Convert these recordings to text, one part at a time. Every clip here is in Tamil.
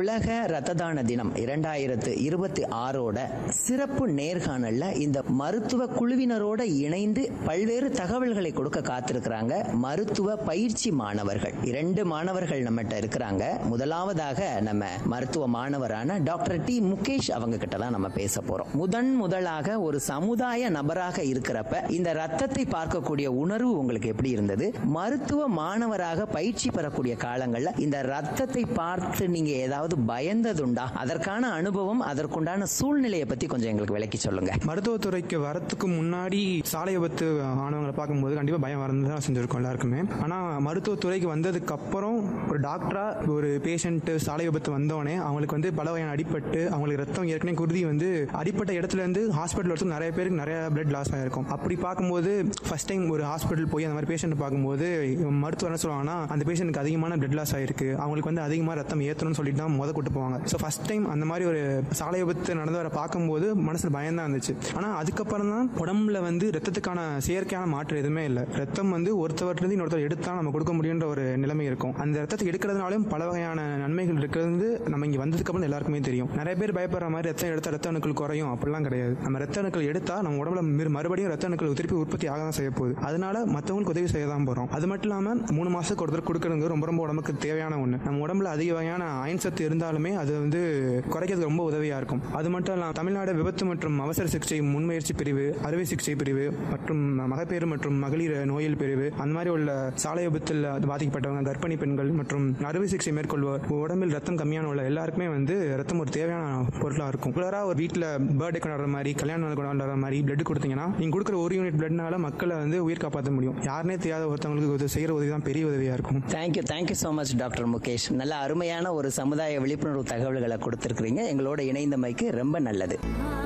உலக ரத்த தான தினம் இரண்டாயிரத்து இருபத்தி ஆறோட சிறப்பு நேர்காணல்ல இந்த மருத்துவ குழுவினரோட இணைந்து பல்வேறு தகவல்களை கொடுக்க காத்திருக்கிறாங்க மருத்துவ பயிற்சி மாணவர்கள் இரண்டு மாணவர்கள் நம்மகிட்ட இருக்கிறாங்க முதலாவதாக நம்ம மருத்துவ மாணவரான டாக்டர் டி முகேஷ் அவங்க கிட்ட தான் நம்ம பேச போறோம் முதன் முதலாக ஒரு சமுதாய நபராக இருக்கிறப்ப இந்த ரத்தத்தை பார்க்கக்கூடிய உணர்வு உங்களுக்கு எப்படி இருந்தது மருத்துவ மாணவராக பயிற்சி பெறக்கூடிய காலங்கள்ல இந்த ரத்தத்தை பார்த்து நீங்க ஏதாவது பயந்ததுண்டா அதற்கான அனுபவம் அதற்குண்டான சூழ்நிலையை பத்தி கொஞ்சம் எங்களுக்கு விளக்கி சொல்லுங்க மருத்துவத்துறைக்கு வரத்துக்கு முன்னாடி சாலை விபத்து ஆனவங்களை பார்க்கும்போது கண்டிப்பா பயம் வரந்து தான் செஞ்சிருக்கோம் எல்லாருக்குமே ஆனா மருத்துவத்துறைக்கு வந்ததுக்கு அப்புறம் ஒரு டாக்டரா ஒரு பேஷண்ட் சாலை விபத்து வந்தோடனே அவங்களுக்கு வந்து பல வகையான அடிபட்டு அவங்களுக்கு ரத்தம் ஏற்கனவே குருதி வந்து அடிப்பட்ட இடத்துல இருந்து ஹாஸ்பிட்டல் வரத்துக்கு நிறைய பேருக்கு நிறைய பிளட் லாஸ் ஆயிருக்கும் அப்படி பார்க்கும்போது ஃபர்ஸ்ட் டைம் ஒரு ஹாஸ்பிட்டல் போய் அந்த மாதிரி பேஷண்ட் பார்க்கும்போது மருத்துவர் என்ன சொல்லுவாங்கன்னா அந்த பேஷண்ட்க்கு அதிகமான பிளட் லாஸ் ஆயிருக்கு அவங்களுக்கு வந்து அதிகமாக ரத்தம் ஏற்றணும்னு சொல்லிட்டு தான் முத கூட்டு போவாங்க ஸோ ஃபர்ஸ்ட் டைம் அந்த மாதிரி ஒரு சாலை விபத்து நடந்து வர பார்க்கும்போது மனசுல பயம் தான் இருந்துச்சு ஆனால் அதுக்கப்புறம் தான் உடம்புல வந்து ரத்தத்துக்கான செயற்கையான மாற்று எதுவுமே இல்லை ரத்தம் வந்து ஒருத்தவர்கிட்ட இன்னொருத்தர் எடுத்தா நம்ம கொடுக்க முடியுன்ற ஒரு நிலைமை இருக்கும் அந்த ரத்தத்தை எடுக்கிறதுனாலும் பல வகையான நன்மைகள் இருக்கிறது நம்ம இங்க வந்ததுக்கு அப்புறம் எல்லாருக்குமே தெரியும் நிறைய பேர் பயப்படுற மாதிரி ரத்தம் எடுத்தா ரத்த அணுக்கள் குறையும் அப்படிலாம் கிடையாது நம்ம ரத்த அணுக்கள் எடுத்தா நம்ம உடம்புல மிரு- மறுபடியும் ரத்த அணுக்கள் திருப்பி உற்பத்தி ஆக தான் செய்ய போகுது அதனால மற்றவங்களுக்கு உதவி செய்ய தான் போறோம் அது மட்டும் இல்லாம மூணு மாசத்துக்கு ஒரு தடவை கொடுக்கறது ரொம்ப ரொம்ப உடம்புக்கு தேவையான ஒண்ணு நம்ம உடம்புல அதிக வகையான அயன் சத்து இருந்தாலுமே அது வந்து குறைக்கிறது ரொம்ப உதவியா இருக்கும் அது மட்டும் இல்லாம தமிழ்நாடு விபத்து மற்றும் அவசர சிகிச்சை முன்முயற்சி பிரிவு அறுவை சிகிச்சை பிரிவு மற்றும் மகப்பேறு மற்றும் மகளிர் நோயல் பிரிவு அந்த மாதிரி உள்ள சாலை விபத்தில் பாதிக்கப்பட்டவங்க கர்ப்பிணி பெண்கள் மற்றும் அறுவை சிகிச்சை மேற்கொள்வோர் உடம்பில் ரத்தம் கம்மியான உள்ள எல்லாருக்குமே வந்து ரத்தம் ஒரு தேவையான பொருளா இருக்கும் ரெகுலராக ஒரு வீட்டில் பர்த்டே கொண்டாடுற மாதிரி கல்யாண நாள் கொண்டாடுற மாதிரி பிளட் கொடுத்தீங்கன்னா நீங்க கொடுக்குற ஒரு யூனிட் பிளட்னால மக்களை வந்து உயிர் காப்பாற்ற முடியும் யாருனே தெரியாத ஒருத்தவங்களுக்கு உதவி செய்யற உதவி தான் பெரிய உதவியா இருக்கும் thank you thank you so much doctor Mukesh நல்ல அருமையான ஒரு சமுதாய விழிப்புணர்வு தகவல்களை கொடுத்துருக்கிறீங்க எங்களோட இணைந்தமைக்கு ரொம்ப நல்லது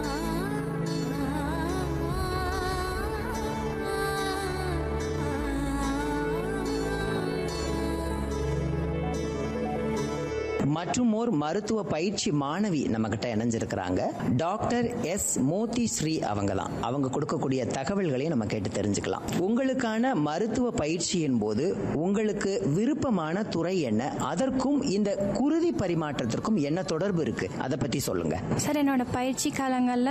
மற்றும் ஓர் மருத்துவ பயிற்சி மாணவி நம்ம கிட்ட இணைஞ்சிருக்கிறாங்க டாக்டர் எஸ் மோதி ஸ்ரீ அவங்க தான் அவங்க கொடுக்கக்கூடிய தகவல்களையும் நம்ம கேட்டு தெரிஞ்சுக்கலாம் உங்களுக்கான மருத்துவ பயிற்சியின் போது உங்களுக்கு விருப்பமான துறை என்ன அதற்கும் இந்த குருதி பரிமாற்றத்திற்கும் என்ன தொடர்பு இருக்கு அதை பத்தி சொல்லுங்க சார் என்னோட பயிற்சி காலங்களில்